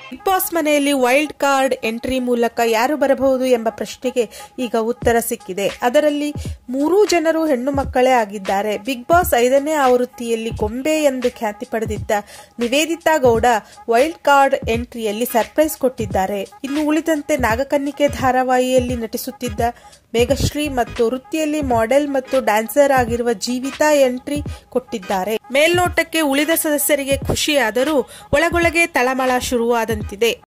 big Boss ಮನೆಯಲ್ಲಿ wild card entry ಮೂಲಕ ಯಾರು ಬರಬಹುದು ಎಂಬ ಪ್ರಶ್ನೆಗೆ ಈಗ ಉತ್ತರ ಸಿಕ್ಕಿದೆ ಅದರಲ್ಲಿ ಮೂರೂ ಜನರು ಹೆಣ್ಣು ಮಕ್ಕಳೇ ಆಗಿದ್ದಾರೆ ಬಿಗ್ ಬಾಸ್ ಐದನೇ ಆವೃತ್ತಿಯಲ್ಲಿ ಗೊಂಬೆ ಎಂದು ಖ್ಯಾತಿ ಪಡೆದಿದ್ದ ನಿವೇದಿತಾ ಗೌಡ ವೈಲ್ಡ್ ಕಾರ್ಡ್ ಎಂಟ್ರಿಯಲ್ಲಿ ಸರ್ಪ್ರೈಸ್ ಕೊಟ್ಟಿದ್ದಾರೆ ಇನ್ನು ಉಳಿದಂತೆ ನಾಗಕನ್ನಿಕೆ ಧಾರಾವಾಹಿಯಲ್ಲಿ ನಟಿಸುತ್ತಿದ್ದ ಮೇಘಶ್ರೀ ಮತ್ತು ವೃತ್ತಿಯಲ್ಲಿ ಮಾಡೆಲ್ ಮತ್ತು ಡ್ಯಾನ್ಸರ್ ಆಗಿರುವ ಜೀವಿತಾ ಎಂಟ್ರಿ ಕೊಟ್ಟಿದ್ದಾರೆ ಮೇಲ್ನೋಟಕ್ಕೆ ಉಳಿದ ಸದಸ್ಯರಿಗೆ ಖುಷಿಯಾದರೂ ಒಳಗೊಳಗೆ ತಳಮಳ ಶುರುವಾದಂತಿದೆ